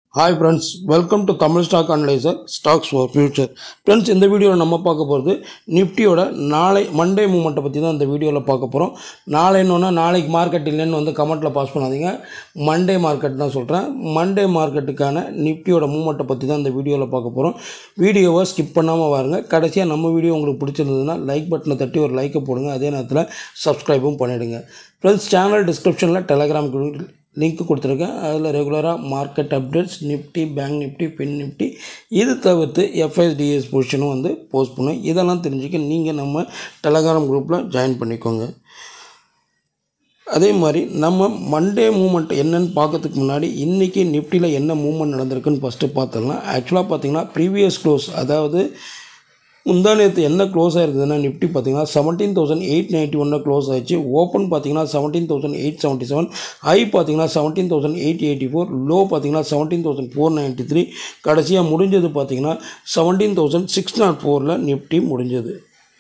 Hi friends welcome to Tamil stock analyser stocks for future friends இந்த வீடியோவில் நம்ம பார்க்க போகிறது நிஃப்டியோட நாளை மண்டே மூமெண்ட்டை பற்றி தான் இந்த வீடியோவில் பார்க்க போகிறோம் நாளைன்னு நாளைக்கு மார்க்கெட் இல்லைன்னு வந்து கமெண்ட்டில் பாஸ் பண்ணாதீங்க மண்டே மார்க்கெட் தான் சொல்கிறேன் மண்டே மார்க்கெட்டுக்கான நிஃப்டியோட மூமெண்ட்டை பற்றி தான் இந்த வீடியோவில் பார்க்க போகிறோம் வீடியோவை ஸ்கிப் பண்ணாமல் பாருங்க கடைசியாக நம்ம வீடியோ உங்களுக்கு பிடிச்சிருந்ததுன்னா லைக் பட்டனை தட்டி ஒரு லைக்கை போடுங்க அதே நேரத்தில் சப்ஸ்கிரைபும் பண்ணிவிடுங்க ஃப்ரெண்ட்ஸ் சேனல் டிஸ்கிரிப்ஷனில் டெலகிராம் லிங்க் கொடுத்துருக்கேன் அதில் ரெகுலராக market updates Nifty bank Nifty fin Nifty இது தவிர்த்து எஃப்எஸ்டிஎஸ் பொசிஷனும் வந்து போஸ்ட் பண்ணும் இதெல்லாம் தெரிஞ்சுக்க நீங்கள் நம்ம டெலகிராம் குரூப்பில் ஜாயின் பண்ணிக்கோங்க அதே மாதிரி நம்ம மண்டே மூமெண்ட் என்னன்னு பார்க்கறதுக்கு முன்னாடி இன்றைக்கி நிஃப்டியில் என்ன மூமெண்ட் நடந்திருக்குன்னு ஃபஸ்ட்டு பார்த்துடலாம் ஆக்சுவலாக பார்த்தீங்கன்னா ப்ரீவியஸ் க்ளோஸ் அதாவது முந்தா நேற்று என்ன க்ளோஸ் ஆயிருக்குதுன்னா நிஃப்டி பார்த்தீங்கன்னா செவன்டீன் தௌசண்ட் எயிட் நைன்ட்டி ஒன்னில் க்ளோஸ் ஆயிடுச்சு ஓப்பன் பார்த்தீங்கன்னா seventeen thousand eight seventy seven high பார்த்தீங்கன்னா seventeen thousand eight eighty four low பார்த்தீங்கன்னா seventeen thousand four ninety three கடைசியாக முடிஞ்சது பார்த்தீங்கன்னா செவன்டீன் தௌசண்ட் சிக்ஸ் நாட் ஃபோரில் நிஃப்டி முடிஞ்சது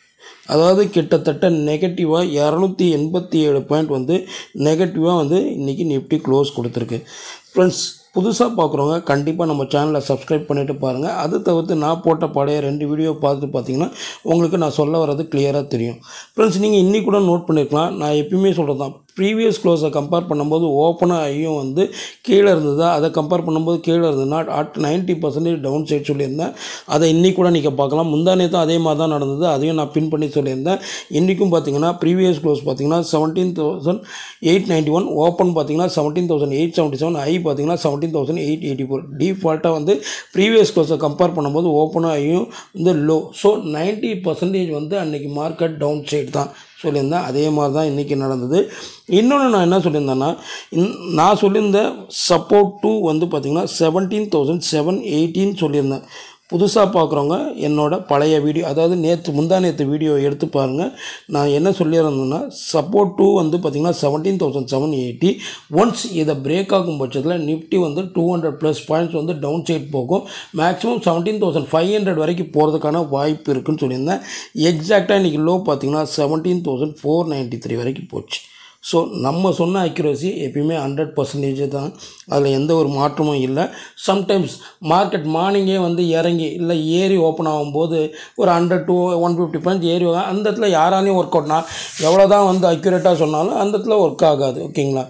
அதாவது கிட்டத்தட்ட நெகட்டிவாக இரநூத்தி எண்பத்தி ஏழு பாயிண்ட் வந்து நெகட்டிவாக வந்து இன்றைக்கி நிஃப்டி க்ளோஸ் கொடுத்துருக்கு ஃப்ரெண்ட்ஸ் புதுசாக பார்க்குறவங்க கண்டிப்பாக நம்ம சேனலை சப்ஸ்கிரைப் பண்ணிவிட்டு பாருங்கள் அது தவிர்த்து நான் போட்ட பழைய ரெண்டு வீடியோ பார்த்துட்டு பார்த்தீங்கன்னா உங்களுக்கு நான் சொல்ல வர்றது கிளியராக தெரியும் ஃப்ரெண்ட்ஸ் நீங்கள் இன்னி கூட நோட் பண்ணியிருக்கலாம் நான் எப்பயுமே சொல்கிறது தான் ப்ரீவியஸ் க்ளோஸை கம்பேர் பண்ணும்போது ஓப்பனாக ஐயும் வந்து கீழே இருந்ததா அதை கம்பேர் பண்ணும்போது கீழே இருந்ததுன்னா at ninety percentage down side சொல்லியிருந்தேன் அதை இன்னி கூட நீங்கள் பார்க்கலாம் முந்தானே தான் அதே மாதிரி தான் நடந்தது அதையும் நான் பின் பண்ணி சொல்லியிருந்தேன் இன்றைக்கும் பார்த்தீங்கன்னா ப்ரீவியஸ் க்ளோஸ் பார்த்தீங்கன்னா seventeen thousand eight ninety one open பார்த்தீங்கன்னா seventeen thousand eight seventy seven high பார்த்தீங்கன்னா seventeen thousand eight eighty four டிஃபால்ட்டாக வந்து ப்ரீவியஸ் க்ளோஸை கம்பேர் பண்ணும்போது ஓப்பனாக ஐயும் வந்து லோ ஸோ நைன்ட்டி பர்சன்டேஜ் வந்து அன்றைக்கி மார்க்கெட் டவுன் சைட் தான் சொல்லியிருந்தேன் அதே மாதிரி தான் இன்றைக்கி நடந்தது இன்னொன்று நான் என்ன சொல்லியிருந்தேன்னா இன் நான் சொல்லியிருந்த சப்போர்ட் டூ வந்து பார்த்திங்கன்னா செவன்டீன் தௌசண்ட் செவன் எயிட்டின்னு சொல்லியிருந்தேன் புதுசாக பார்க்குறவங்க என்னோட பழைய வீடியோ அதாவது நேற்று முந்தா நேற்று வீடியோ எடுத்து பாருங்கள் நான் என்ன சொல்லியிருந்தேன்னா சப்போர்ட் டூ வந்து பார்த்திங்கன்னா seventeen thousand seven eighty once இதை பிரேக் ஆகும் பட்சத்தில் நிஃப்டி வந்து டூ ஹண்ட்ரட் ப்ளஸ் பாயிண்ட்ஸ் வந்து டவுன் சைட் போகும் maximum seventeen thousand five hundred வரைக்கும் போகிறதுக்கான வாய்ப்பு இருக்குன்னு சொல்லியிருந்தேன் எக்ஸாக்டாக இன்றைக்கி லோ பார்த்திங்கன்னா seventeen thousand four ninety three வரைக்கும் போச்சு ஸோ நம்ம சொன்ன அக்யூரசி எப்பயுமே ஹண்ட்ரட் பர்சன்டேஜ் தான் அதில் எந்த ஒரு மாற்றமும் இல்லை சம்டைம்ஸ் மார்க்கெட் மார்னிங்கே வந்து இறங்கி இல்லை ஏறி ஓப்பன் ஆகும்போது ஒரு hundred to one fifty points ஏறி வரும். அந்த இடத்துல யாராலையும் ஒர்க் அவுட்னா எவ்வளோ தான் வந்து அக்யூரேட்டாக சொன்னாலும் அந்த இடத்துல ஒர்க் ஆகாது ஓகேங்களா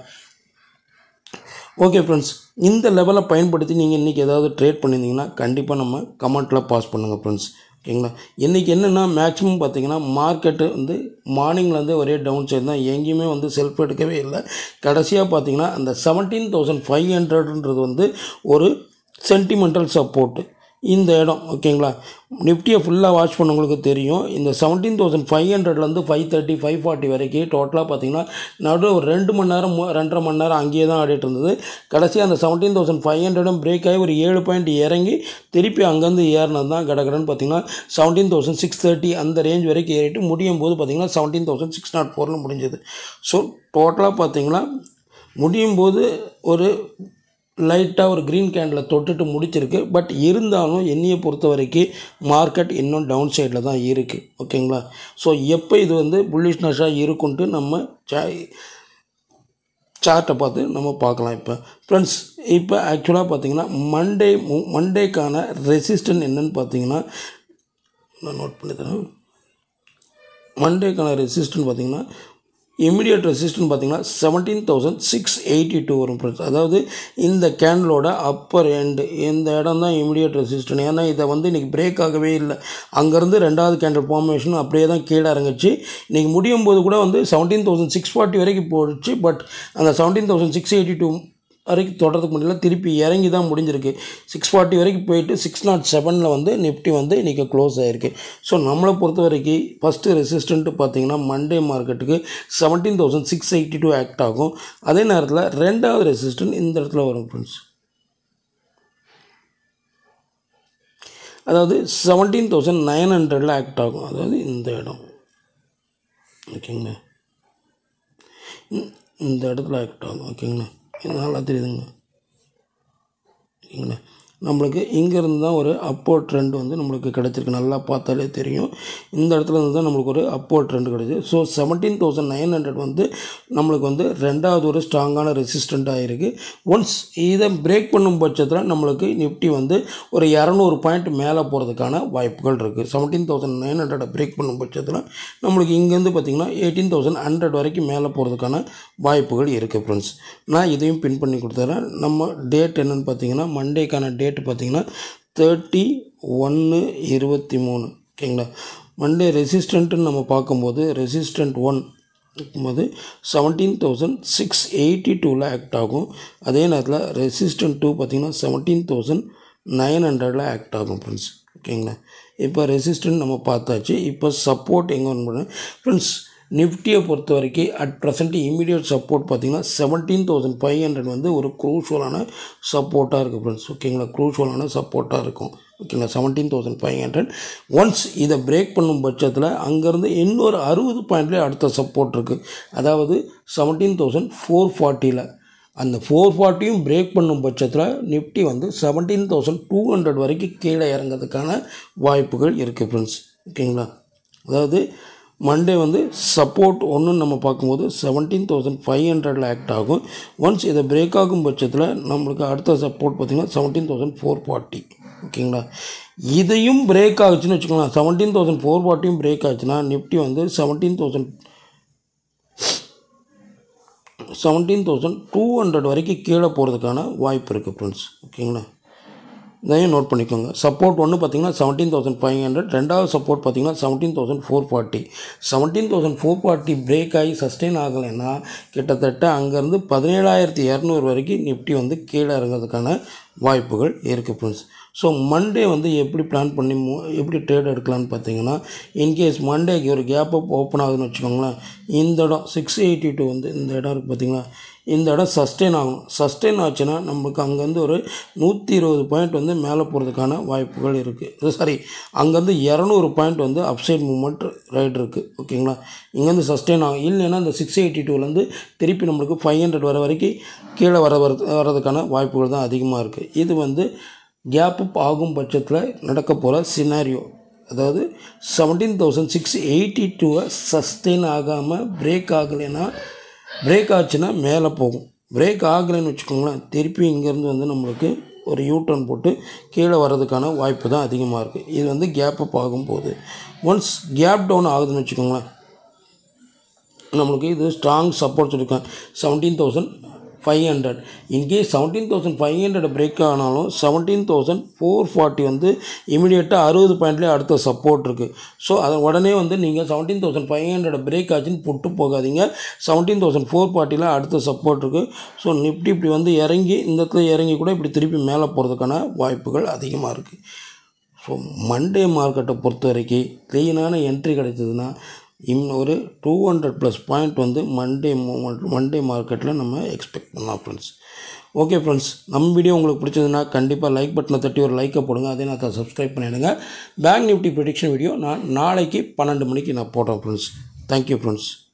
ஓகே ஃப்ரெண்ட்ஸ் இந்த லெவலை பயன்படுத்தி நீங்கள் இன்றைக்கி ஏதாவது ட்ரேட் பண்ணியிருந்தீங்கன்னா கண்டிப்பாக நம்ம கமெண்ட்டில் பாஸ் பண்ணுங்கள் ஃப்ரெண்ட்ஸ் ஓகேங்களா இன்றைக்கி என்னென்னா மேக்ஸிமம் பார்த்தீங்கன்னா மார்க்கெட்டு வந்து மார்னிங்லேருந்து ஒரே டவுன் சைடு தான் எங்கேயுமே வந்து செல்ஃப் எடுக்கவே இல்லை கடைசியாக பார்த்தீங்கன்னா அந்த செவன்டீன் தௌசண்ட் ஃபைவ் ஹண்ட்ரட்ன்றது வந்து ஒரு சென்டிமெண்டல் சப்போர்ட்டு இந்த இடம் ஓகேங்களா நிஃப்டியை ஃபுல்லாக வாட்ச் பண்ணவங்களுக்கு தெரியும் இந்த செவன்டீன் தௌசண்ட் ஃபைவ் ஹண்ட்ரட்லேருந்து ஃபைவ் தேர்ட்டி ஃபைவ் ஃபார்ட்டி வரைக்கும் டோட்டலாக பார்த்தீங்கன்னா நடு ஒரு ரெண்டு மணி நேரம் மூ- ரெண்டரை மணி நேரம் அங்கேயே தான் ஆடிட்டு இருந்தது கடைசி அந்த செவன்டீன் தௌசண்ட் ஃபைவ் ஹண்ட்ரடும் பிரேக் ஆகி ஒரு ஏழு பாயிண்ட் இறங்கி திருப்பி அங்கேருந்து ஏறினது தான் கடகடன்னு பார்த்தீங்கன்னா செவன்டீன் தௌசண்ட் சிக்ஸ் தேர்ட்டி அந்த ரேஞ்ச் வரைக்கும் ஏறிட்டு முடியும் போது பார்த்தீங்கன்னா செவன்டீன் தௌசண்ட் சிக்ஸ் நாட் ஃபோரில் முடிஞ்சது ஸோ டோட்டலாக பார்த்தீங்கன்னா முடியும் போது ஒரு லைட்டாக ஒரு க்ரீன் கேண்டில் தொட்டுட்டு முடிச்சிருக்கு பட் இருந்தாலும் என்னையை பொறுத்த வரைக்கும் மார்க்கெட் இன்னும் டவுன் சைடில் தான் இருக்குது ஓகேங்களா ஸோ எப்போ இது வந்து புல்லிஷ்னஸாக இருக்குன்ட்டு நம்ம சா சார்ட்டை பார்த்து நம்ம பார்க்கலாம் இப்போ ஃப்ரெண்ட்ஸ் இப்போ ஆக்சுவலாக பார்த்தீங்கன்னா மண்டே மண்டேக்கான ரெசிஸ்டன் என்னன்னு பார்த்தீங்கன்னா நான் நோட் பண்ணி தரேன் மண்டேக்கான ரெசிஸ்டன் பார்த்தீங்கன்னா இமிடியட் ரெசிஸ்டன் பார்த்தீங்கன்னா seventeen thousand six eighty two வரும் ஃப்ரெண்ட்ஸ் அதாவது இந்த கேண்டலோட அப்பர் எண்டு இந்த இடம் தான் இமிடியட் ரெசிஸ்டன் ஏன்னா இதை வந்து இன்றைக்கி பிரேக் ஆகவே இல்லை அங்கேருந்து ரெண்டாவது கேண்டல் ஃபார்மேஷன் அப்படியே தான் கீழே இறங்குச்சு இன்றைக்கி முடியும் போது கூட வந்து செவன்டீன் தௌசண்ட் சிக்ஸ் ஃபார்ட்டி வரைக்கும் போச்சு பட் அந்த seventeen thousand six eighty two வரைக்கும் தொடர்றதுக்கு முடியல திருப்பி இறங்கி தான் முடிஞ்சிருக்கு சிக்ஸ் ஃபார்ட்டி வரைக்கும் போயிட்டு சிக்ஸ் நாட் செவனில் வந்து நிஃப்டி வந்து இன்றைக்கி க்ளோஸ் ஆகிருக்கு ஸோ நம்மளை பொறுத்த வரைக்கும் ஃபஸ்ட்டு ரெசிஸ்டண்ட்டு பார்த்தீங்கன்னா மண்டே மார்க்கெட்டுக்கு seventeen thousand six eighty two act ஆகும் அதே நேரத்தில் ரெண்டாவது ரெசிஸ்டன்ட் இந்த இடத்துல வரும் ஃப்ரெண்ட்ஸ் அதாவது செவன்டீன் தௌசண்ட் நைன் ஹண்ட்ரடில் ஆக்ட் ஆகும் அதாவது இந்த இடம் ஓகேங்களா இந்த- இந்த இடத்துல ஆக்ட் ஆகும் ஓகேங்களா இது நல்லா தெரியுதுங்க ஓகேங்களா நம்மளுக்கு இங்கேருந்து தான் ஒரு அப்போர்ட் ட்ரெண்ட் வந்து நம்மளுக்கு கிடச்சிருக்கு நல்லா பார்த்தாலே தெரியும் இந்த இடத்துல இருந்து தான் நம்மளுக்கு ஒரு அப்போர்ட் ட்ரெண்ட் கிடச்சி so seventeen thousand nine hundred வந்து நம்மளுக்கு வந்து ரெண்டாவது ஒரு ஸ்ட்ராங்கான ரெசிஸ்டண்ட்டாக இருக்குது ஒன்ஸ் இதை பிரேக் பண்ணும் பட்சத்தில் நம்மளுக்கு நிஃப்டி வந்து ஒரு இரநூறு பாயிண்ட் மேலே போகிறதுக்கான வாய்ப்புகள் இருக்குது செவன்டீன் தௌசண்ட் நைன் ஹண்ட்ரடை பிரேக் பண்ணும் பட்சத்தில் நம்மளுக்கு இங்கேருந்து பார்த்திங்கன்னா எயிட்டீன் தௌசண்ட் ஹண்ட்ரட் வரைக்கும் மேலே போகிறதுக்கான வாய்ப்புகள் இருக்குது ஃப்ரெண்ட்ஸ் நான் இதையும் பின் பண்ணி கொடுத்துறேன் நம்ம டேட் என்னென்னு பார்த்தீங்கன்னா மண்டேக்கான டேட் பார்த்தீங்கன்னா தேர்ட்டி ஒன்று இருபத்தி மூணு ஓகேங்களா மண்டே ரெசிஸ்டண்ட்டுன்னு நம்ம பார்க்கும்போது ரெசிஸ்டண்ட் ஒன் இருக்கும்போது செவன்டீன் தௌசண்ட் சிக்ஸ் எயிட்டி டூவில் ஆக்ட் ஆகும் அதே நேரத்தில் ரெசிஸ்டன்ட் டூ பார்த்திங்கன்னா செவன்டீன் தௌசண்ட் நைன் ஹண்ட்ரடில் ஆக்ட் ஆகும் ஃப்ரெண்ட்ஸ் ஓகேங்களா இப்போ ரெசிஸ்டன்ட் நம்ம பார்த்தாச்சு இப்போ சப்போர்ட் எங்கே ஒன்று பண்ண ஃப்ரெண்ட்ஸ் நிஃப்டியை பொறுத்த வரைக்கும் அட் ப்ரெசென்ட் இமீடியட் சப்போர்ட் பார்த்தீங்கன்னா செவன்டீன் தௌசண்ட் ஃபைவ் ஹண்ட்ரட் வந்து ஒரு க்ரூஷுவலான சப்போர்ட்டாக இருக்குது ஃப்ரெண்ட்ஸ் ஓகேங்களா க்ரூஷுவலான சப்போர்ட்டாக இருக்கும் ஓகேங்களா seventeen thousand five hundred once இதை பிரேக் பண்ணும் பட்சத்தில் அங்கேருந்து இன்னொரு அறுபது பாயிண்ட்லேயே அடுத்த சப்போர்ட் இருக்குது அதாவது செவன்டீன் தௌசண்ட் ஃபோர் ஃபார்ட்டியில் அந்த ஃபோர் ஃபார்ட்டியும் பிரேக் பண்ணும் பட்சத்தில் நிஃப்டி வந்து செவன்டீன் தௌசண்ட் டூ ஹண்ட்ரட் வரைக்கும் கீழே இறங்கிறதுக்கான வாய்ப்புகள் இருக்குது ஃப்ரெண்ட்ஸ் ஓகேங்களா அதாவது மண்டே வந்து சப்போர்ட் ஒன்று நம்ம பார்க்கும்போது செவன்டீன் தௌசண்ட் ஃபைவ் ஹண்ட்ரடில் ஆக்ட் ஆகும் ஒன்ஸ் இதை பிரேக் ஆகும் பட்சத்தில் நம்மளுக்கு அடுத்த சப்போர்ட் பார்த்திங்கன்னா செவன்டீன் தௌசண்ட் ஃபோர் ஃபார்ட்டி ஓகேங்களா இதையும் பிரேக் ஆகுச்சுன்னு வச்சுக்கோங்களேன் செவன்டீன் தௌசண்ட் ஃபோர் ஃபார்ட்டியும் பிரேக் ஆச்சுன்னா நிஃப்டி வந்து seventeen thousand seventeen thousand two hundred வரைக்கும் கீழே போகிறதுக்கான வாய்ப்பு இருக்குது ஃப்ரெண்ட்ஸ் ஓகேங்களா இதையும் நோட் பண்ணிக்கோங்க சப்போர்ட் ஒன்று பார்த்தீங்கன்னா செவன்டீன் தௌசண்ட் ஃபைவ் ஹண்ட்ரட் ரெண்டாவது சப்போர்ட் பார்த்தீங்கன்னா seventeen thousand four forty seventeen thousand four forty break ஆகி சஸ்டெயின் ஆகலைன்னா கிட்டத்தட்ட அங்கேருந்து பதினேழாயிரத்தி இரநூறு வரைக்கும் நிஃப்டி வந்து கீழே இறங்கிறதுக்கான வாய்ப்புகள் இருக்குது ஃப்ரெண்ட்ஸ் ஸோ மண்டே வந்து எப்படி பிளான் பண்ணி மூ எப்படி ட்ரேட் எடுக்கலான்னு பார்த்தீங்கன்னா இன்கேஸ் மண்டேக்கு ஒரு கேப் அப் ஓப்பன் ஆகுதுன்னு வச்சுக்கோங்களேன் இந்த இடம் சிக்ஸ் எயிட்டி டூ வந்து இந்த இடம் இருக்குது பார்த்தீங்களா இந்த இடம் சஸ்டெயின் ஆகணும் சஸ்டெயின் ஆச்சுன்னா நம்மளுக்கு அங்கேருந்து ஒரு நூற்றி இருபது பாயிண்ட் வந்து மேலே போகிறதுக்கான வாய்ப்புகள் இருக்குது சாரி அங்கேருந்து இரநூறு பாயிண்ட் வந்து அப்சைட் மூமெண்ட் ரைட் இருக்குது ஓகேங்களா இங்கேருந்து சஸ்டெயின் ஆகும் இல்லைன்னா இந்த சிக்ஸ் எயிட்டி டூலேருந்து திருப்பி நம்மளுக்கு ஃபைவ் ஹண்ட்ரட் வர வரைக்கும் கீழே வர வர வரதுக்கான வாய்ப்புகள் தான் அதிகமாக இருக்குது இது வந்து கேப் அப் ஆகும் பட்சத்தில் நடக்க போகிற சினாரியோ அதாவது செவன்டீன் தௌசண்ட் சிக்ஸ் எயிட்டி டூவை சஸ்டெயின் ஆகாமல் பிரேக் ஆகலைன்னா பிரேக் ஆச்சுன்னா மேலே போகும் பிரேக் ஆகலைன்னு வச்சுக்கோங்களேன் திருப்பி இங்கேருந்து வந்து நம்மளுக்கு ஒரு யூ டர்ன் போட்டு கீழே வர்றதுக்கான வாய்ப்பு தான் அதிகமாக இருக்குது இது வந்து கேப் அப் ஆகும்போது ஒன்ஸ் கேப் டவுன் ஆகுதுன்னு வச்சுக்கோங்களேன் நம்மளுக்கு இது ஸ்ட்ராங் சப்போர்ட் சொல்லியிருக்கேன் seventeen thousand five hundred in case seventeen thousand five hundred break ஆனாலும் செவன்டீன் தௌசண்ட் ஃபோர் ஃபார்ட்டி வந்து இமீடியட்டாக அறுபது பாயிண்ட்லேயே அடுத்த சப்போர்ட் இருக்குது ஸோ அதை உடனே வந்து நீங்கள் seventeen thousand five hundred break ஆச்சுன்னு புட்டு போகாதீங்க செவன்டீன் தௌசண்ட் ஃபோர் ஃபார்ட்டியில் அடுத்த சப்போர்ட் இருக்குது ஸோ நிஃப்டி இப்படி வந்து இறங்கி இந்த இடத்துல இறங்கி கூட இப்படி திருப்பி மேலே போகிறதுக்கான வாய்ப்புகள் அதிகமாக இருக்குது ஸோ மண்டே மார்க்கெட்டை பொறுத்த வரைக்கும் க்ளீனான என்ட்ரி கிடைச்சதுன்னா இன்னொரு டூ ஹண்ட்ரட் ப்ளஸ் பாயிண்ட் வந்து மண்டே மூமெண்ட் மண்டே மார்க்கெட்டில் நம்ம எக்ஸ்பெக்ட் பண்ணலாம் ஃப்ரெண்ட்ஸ் ஓகே ஃப்ரெண்ட்ஸ் நம்ம வீடியோ உங்களுக்கு பிடிச்சதுன்னா கண்டிப்பாக லைக் பட்டனை தட்டி ஒரு லைக்கை போடுங்க அதே நான் சப்ஸ்கிரைப் பண்ணிவிடுங்க பேங்க் நிஃப்டி ப்ரிடிக்ஷன் வீடியோ நான் நாளைக்கு பன்னெண்டு மணிக்கு நான் போடுறேன் ஃப்ரெண்ட்ஸ் தேங்க்யூ ஃப்ரெண்ட்ஸ்